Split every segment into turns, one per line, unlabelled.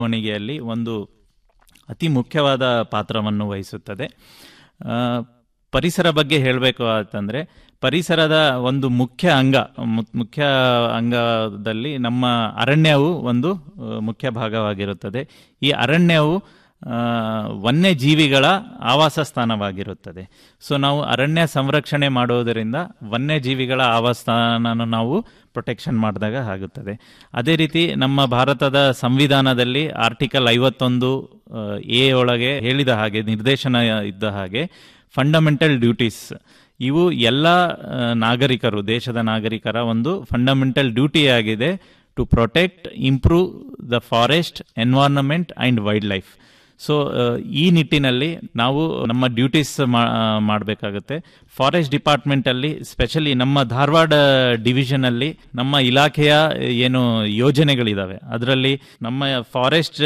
ಬೆಳವಣಿಗೆಯಲ್ಲಿ ಒಂದು ಅತಿ ಮುಖ್ಯವಾದ ಪಾತ್ರವನ್ನು ವಹಿಸುತ್ತದೆ ಆ, ಪರಿಸರ ಬಗ್ಗೆ ಹೇಳಬೇಕು ಅಂತಂದರೆ ಪರಿಸರದ ಒಂದು ಮುಖ್ಯ ಅಂಗ ಮು- ಮುಖ್ಯ ಅಂಗದಲ್ಲಿ ನಮ್ಮ ಅರಣ್ಯವು ಒಂದು ಆ, ಮುಖ್ಯ ಭಾಗವಾಗಿರುತ್ತದೆ ಈ ಅರಣ್ಯವು ಆ, ವನ್ಯಜೀವಿಗಳ ಆವಾಸ ಸ್ಥಾನವಾಗಿರುತ್ತದೆ ಸೊ ನಾವು ಅರಣ್ಯ ಸಂರಕ್ಷಣೆ ಮಾಡುವುದರಿಂದ ವನ್ಯಜೀವಿಗಳ ಆವಾಸಸ್ಥಾನನ ನಾವು ಪ್ರೊಟೆಕ್ಷನ್ ಮಾಡಿದಾಗ ಆಗುತ್ತದೆ ಅದೇ ರೀತಿ ನಮ್ಮ ಭಾರತದ ಸಂವಿಧಾನದಲ್ಲಿ ಆರ್ಟಿಕಲ್ ಐವತ್ತೊಂದು ಎ ಒಳಗೆ ಹೇಳಿದ ಹಾಗೆ ನಿರ್ದೇಶನ ಇದ್ದ ಹಾಗೆ ಫಂಡಮೆಂಟಲ್ ಡ್ಯೂಟೀಸ್ ಇವು ಎಲ್ಲ ಆ, ನಾಗರಿಕರು ದೇಶದ ನಾಗರಿಕರ ಒಂದು ಫಂಡಮೆಂಟಲ್ ಡ್ಯೂಟಿ ಆಗಿದೆ to protect improve the forest environment and wildlife so ಈ ನಿಟ್ಟಿನಲ್ಲಿ ನಾವು ನಮ್ಮ ಡ್ಯೂಟೀಸ್ ಮಾಡಬೇಕಾಗುತ್ತೆ ಫಾರೆಸ್ಟ್ ಡಿಪಾರ್ಟ್ಮೆಂಟಲ್ಲಿ ಸ್ಪೆಷಲಿ ನಮ್ಮ ಧಾರವಾಡ ಡಿವಿಷನಲ್ಲಿ ನಮ್ಮ ಇಲಾಖೆಯ ಏನು ಯೋಜನೆಗಳಿದಾವೆ ಅದರಲ್ಲಿ ನಮ್ಮ ಫಾರೆಸ್ಟ್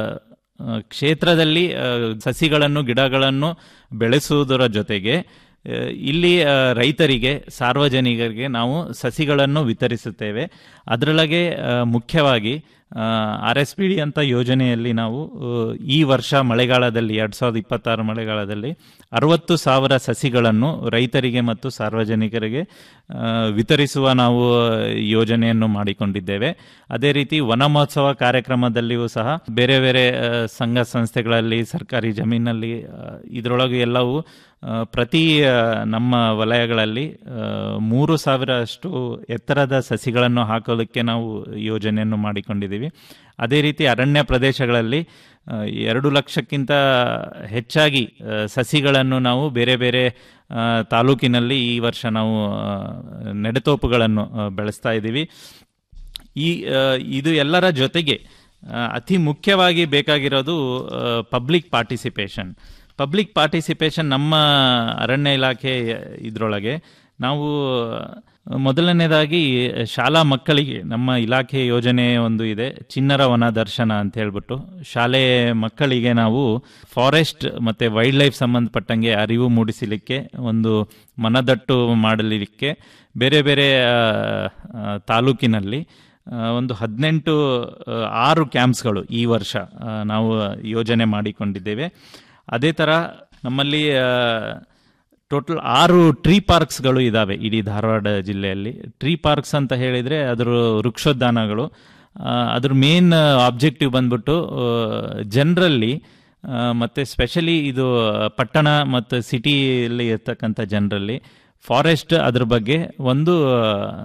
ಆ, ಕ್ಷೇತ್ರದಲ್ಲಿ ಆ, ಸಸಿಗಳನ್ನು ಗಿಡಗಳನ್ನು ಬೆಳೆಸುವುದರ ಜೊತೆಗೆ ಆ, ಇಲ್ಲಿ ಆ, ರೈತರಿಗೆ ಸಾರ್ವಜನಿಕರಿಗೆ ನಾವು ಸಸಿಗಳನ್ನು ವಿತರಿಸುತ್ತೇವೆ ಅದರೊಳಗೆ ಆ, ಮುಖ್ಯವಾಗಿ ಆರ್ ಎಸ್ ಪಿ ಡಿ ಅಂತ ಯೋಜನೆಯಲ್ಲಿ ನಾವು ಆ, ಈ ವರ್ಷ ಮಳೆಗಾಲದಲ್ಲಿ ಎರಡು ಸಾವಿರದ ಇಪ್ಪತ್ತಾರು ಮಳೆಗಾಲದಲ್ಲಿ ಅರವತ್ತು ಸಾವಿರ ಸಸಿಗಳನ್ನು ರೈತರಿಗೆ ಮತ್ತು ಸಾರ್ವಜನಿಕರಿಗೆ ಆ, ವಿತರಿಸುವ ನಾವು ಯೋಜನೆಯನ್ನು ಮಾಡಿಕೊಂಡಿದ್ದೇವೆ ಅದೇ ರೀತಿ ವನ ಮಹೋತ್ಸವ ಕಾರ್ಯಕ್ರಮದಲ್ಲಿಯೂ ಸಹ ಬೇರೆ ಬೇರೆ ಆ, ಸಂಘ ಸಂಸ್ಥೆಗಳಲ್ಲಿ ಸರ್ಕಾರಿ ಜಮೀನಲ್ಲಿ ಆ, ಇದರೊಳಗೆ ಎಲ್ಲವೂ ಆ, ಪ್ರತಿ ಆ, ನಮ್ಮ ವಲಯಗಳಲ್ಲಿ ಆ, ಮೂರು ಸಾವಿರ ಅಷ್ಟು ಎತ್ತರದ ಸಸಿಗಳನ್ನು ಹಾಕೋದಕ್ಕೆ ನಾವು ಯೋಜನೆಯನ್ನು ಮಾಡಿಕೊಂಡಿದ್ದೀವಿ ಅದೇ ರೀತಿ ಅರಣ್ಯ ಪ್ರದೇಶಗಳಲ್ಲಿ ಆ, ಎರಡು ಲಕ್ಷಕ್ಕಿಂತ ಹೆಚ್ಚಾಗಿ ಆ, ಸಸಿಗಳನ್ನು ನಾವು ಬೇರೆ ಬೇರೆ ಆ, ತಾಲೂಕಿನಲ್ಲಿ ಈ ವರ್ಷ ನಾವು ಆ, ನೆಡತೋಪುಗಳನ್ನು ಆ, ಬೆಳೆಸ್ತಾ ಇದ್ದೀವಿ ಈ ಆ, ಇದು ಎಲ್ಲರ ಜೊತೆಗೆ ಆ, ಅತಿ ಮುಖ್ಯವಾಗಿ ಬೇಕಾಗಿರೋದು ಪಬ್ಲಿಕ್ ಪಾರ್ಟಿಸಿಪೇಷನ್ ಪಬ್ಲಿಕ್ ಪಾರ್ಟಿಸಿಪೇಷನ್ ನಮ್ಮ ಅರಣ್ಯ ಇಲಾಖೆ ಇದರೊಳಗೆ ನಾವು ಮೊದಲನೇದಾಗಿ ಶಾಲಾ ಮಕ್ಕಳಿಗೆ ನಮ್ಮ ಇಲಾಖೆ ಯೋಜನೆ ಒಂದು ಇದೆ ಚಿನ್ನರ ವನ ದರ್ಶನ ಅಂತ ಹೇಳ್ಬಿಟ್ಟು ಶಾಲೆ ಮಕ್ಕಳಿಗೆ ನಾವು ಫಾರೆಸ್ಟ್ ಮತ್ತೆ ವೈಲ್ಡ್ ಲೈಫ್ ಸಂಬಂಧಪಟ್ಟಂಗೆ ಅರಿವು ಮೂಡಿಸಲಿಕ್ಕೆ ಒಂದು ಮನದಟ್ಟು ಮಾಡಲಿಕ್ಕೆ ಬೇರೆ ಬೇರೆ ಆ, ಆ, ತಾಲೂಕಿನಲ್ಲಿ ಆ, ಒಂದು ಹದಿನೆಂಟು ಆ, ಆರು ಕ್ಯಾಂಪ್ಸ್ಗಳು ಈ ವರ್ಷ ಆ, ನಾವು ಯೋಜನೆ ಮಾಡಿಕೊಂಡಿದ್ದೇವೆ ಅದೇ ಥರ ನಮ್ಮಲ್ಲಿ ಟೋಟಲ್ ಆರು ಟ್ರೀ ಪಾರ್ಕ್ಸ್ಗಳು ಇದ್ದಾವೆ ಇಡೀ ಧಾರವಾಡ ಜಿಲ್ಲೆಯಲ್ಲಿ ಟ್ರೀ ಪಾರ್ಕ್ಸ್ ಅಂತ ಹೇಳಿದರೆ ಅದರ ವೃಕ್ಷೋದ್ಯಾನಗಳು ಆ, ಅದ್ರ ಮೇನ್ ಆಬ್ಜೆಕ್ಟಿವ್ ಬಂದ್ಬಿಟ್ಟು ಜನರಲ್ಲಿ ಮತ್ತು ಸ್ಪೆಷಲಿ ಇದು ಪಟ್ಟಣ ಮತ್ತು ಸಿಟಿಯಲ್ಲಿ ಇರ್ತಕ್ಕಂಥ ಜನರಲ್ಲಿ ಫಾರೆಸ್ಟ್ ಅದ್ರ ಬಗ್ಗೆ ಒಂದು ಆ,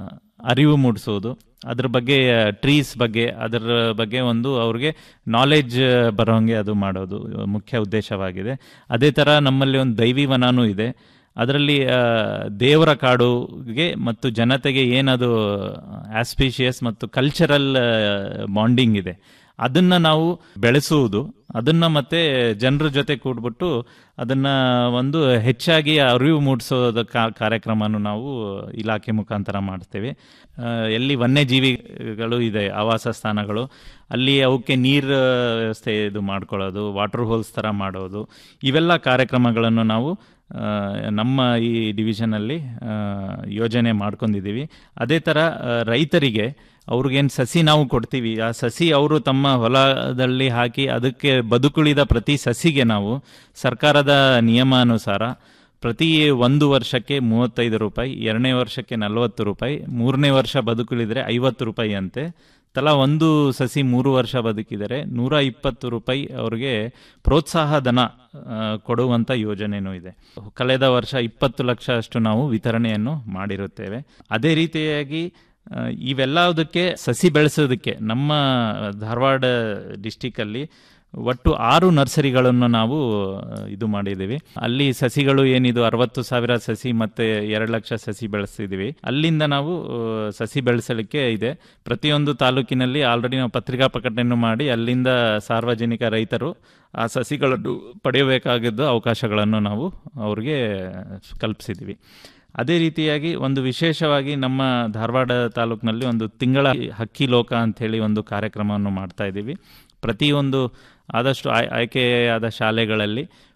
ಅರಿವು ಮೂಡಿಸೋದು ಅದ್ರ ಬಗ್ಗೆ ಟ್ರೀಸ್ ಬಗ್ಗೆ ಅದರ ಬಗ್ಗೆ ಒಂದು ಅವ್ರಿಗೆ ನಾಲೆಡ್ಜ್ ಬರೋಂಗೆ ಅದು ಮಾಡೋದು ಮುಖ್ಯ ಉದ್ದೇಶವಾಗಿದೆ ಅದೇ ಥರ ನಮ್ಮಲ್ಲಿ ಒಂದು ದೈವಿ ವನನೂ ಇದೆ ಅದರಲ್ಲಿ ಆ, ದೇವರ ಕಾಡುಗೆ ಮತ್ತು ಜನತೆಗೆ ಏನದು ಆಸ್ಪಿಷಿಯಸ್ ಮತ್ತು ಕಲ್ಚರಲ್ ಬಾಂಡಿಂಗ್ ಇದೆ ಅದನ್ನ ನಾವು ಬೆಳೆಸುವುದು ಅದನ್ನ ಮತ್ತೆ ಜನರ ಜೊತೆ ಕೂಡ್ಬಿಟ್ಟು ಅದನ್ನ ಒಂದು ಹೆಚ್ಚಾಗಿ ಅರಿವು ಮೂಡಿಸೋದ ಕಾ- ಕಾರ್ಯಕ್ರಮವನ್ನು ನಾವು ಇಲಾಖೆ ಮುಖಾಂತರ ಮಾಡ್ತೇವೆ ಆ, ಎಲ್ಲಿ ವನ್ಯಜೀವಿಗಳು ಇದೆ ಆವಾಸ ಸ್ಥಾನಗಳು ಅಲ್ಲಿ ಅವಕ್ಕೆ ನೀರು ವ್ಯವಸ್ಥೆ ಇದು ಮಾಡ್ಕೊಳ್ಳೋದು ವಾಟರ್ ಹೋಲ್ಸ್ ಥರ ಮಾಡೋದು ಇವೆಲ್ಲ ಕಾರ್ಯಕ್ರಮಗಳನ್ನು ನಾವು ಆ, ನಮ್ಮ ಈ ಡಿವಿಷನಲ್ಲಿ ಆ, ಯೋಜನೆ ಮಾಡ್ಕೊಂಡಿದ್ದೀವಿ ಅದೇ ಥರ ಆ, ರೈತರಿಗೆ ಅವ್ರಿಗೇನು ಸಸಿ ನಾವು ಕೊಡ್ತೀವಿ ಆ ಸಸಿ ಅವರು ತಮ್ಮ ಹೊಲದಲ್ಲಿ ಹಾಕಿ ಅದಕ್ಕೆ ಬದುಕುಳಿದ ಪ್ರತಿ ಸಸಿಗೆ ನಾವು ಸರ್ಕಾರದ ನಿಯಮಾನುಸಾರ ಪ್ರತಿ ಒಂದು ವರ್ಷಕ್ಕೆ ಮೂವತ್ತೈದು ರೂಪಾಯಿ ಎರಡನೇ ವರ್ಷಕ್ಕೆ ನಲವತ್ತು ರೂಪಾಯಿ ಮೂರನೇ ವರ್ಷ ಬದುಕುಳಿದರೆ ಐವತ್ತು ರೂಪಾಯಿ ಅಂತೆ ತಲಾ ಒಂದು ಸಸಿ ಮೂರು ವರ್ಷ ಬದುಕಿದರೆ ನೂರ ಇಪ್ಪತ್ತು ರೂಪಾಯಿ ಅವ್ರಿಗೆ ಪ್ರೋತ್ಸಾಹ ಧನ ಆ, ಕೊಡುವಂಥ ಯೋಜನೆನೂ ಇದೆ ಕಳೆದ ವರ್ಷ ಇಪ್ಪತ್ತು ಲಕ್ಷ ಅಷ್ಟು ನಾವು ವಿತರಣೆಯನ್ನು ಮಾಡಿರುತ್ತೇವೆ ಅದೇ ರೀತಿಯಾಗಿ ಆ, ಇವೆಲ್ಲದಕ್ಕೆ ಸಸಿ ಬೆಳೆಸೋದಕ್ಕೆ ನಮ್ಮ ಧಾರವಾಡ ಡಿಸ್ಟಿಕಲ್ಲಿ ಒಟ್ಟು ಆರು ನರ್ಸರಿಗಳನ್ನು ನಾವು ಆ, ಇದು ಮಾಡಿದ್ದೀವಿ ಅಲ್ಲಿ ಸಸಿಗಳು ಏನಿದು ಅರವತ್ತು ಸಾವಿರ ಸಸಿ ಮತ್ತೆ ಎರಡು ಲಕ್ಷ ಸಸಿ ಬೆಳೆಸಿದ್ದೀವಿ ಅಲ್ಲಿಂದ ನಾವು ಆ, ಸಸಿ ಬೆಳೆಸಲಿಕ್ಕೆ ಇದೆ ಪ್ರತಿಯೊಂದು ತಾಲೂಕಿನಲ್ಲಿ ಆಲ್ರೆಡಿ ನಾವು ಪತ್ರಿಕಾ ಪ್ರಕಟಣೆ ಮಾಡಿ ಅಲ್ಲಿಂದ ಸಾರ್ವಜನಿಕ ರೈತರು ಆ ಸಸಿಗಳನ್ನು ಪಡೆಯಬೇಕಾಗಿದ್ದ ಅವಕಾಶಗಳನ್ನು ನಾವು ಅವ್ರಿಗೆ ಕಲ್ಪಿಸಿದ್ದೀವಿ ಅದೇ ರೀತಿಯಾಗಿ ಒಂದು ವಿಶೇಷವಾಗಿ ನಮ್ಮ ಧಾರವಾಡ ತಾಲೂಕಿನಲ್ಲಿ ಒಂದು ತಿಂಗಳ ಹಕ್ಕಿ ಲೋಕ ಅಂಥೇಳಿ ಒಂದು ಕಾರ್ಯಕ್ರಮವನ್ನು ಮಾಡ್ತಾ ಇದ್ದೀವಿ ಪ್ರತಿಯೊಂದು ಆದಷ್ಟು ಆಯ್ ಆಯ್ಕೆಯಾದ ಶಾಲೆಗಳಲ್ಲಿ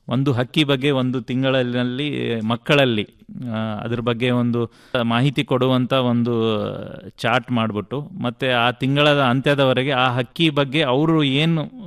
ಒಂದು ಹಕ್ಕಿ ಬಗ್ಗೆ ಒಂದು ತಿಂಗಳಲ್ಲಿ ಮಕ್ಕಳಲ್ಲಿ ಆ, ಅದ್ರ ಬಗ್ಗೆ ಒಂದು ಮಾಹಿತಿ ಕೊಡುವಂಥ ಒಂದು ಚಾರ್ಟ್ ಮಾಡಿಬಿಟ್ಟು ಮತ್ತು ಆ ತಿಂಗಳ ಅಂತ್ಯದವರೆಗೆ ಆ ಹಕ್ಕಿ ಬಗ್ಗೆ ಅವರು ಏನು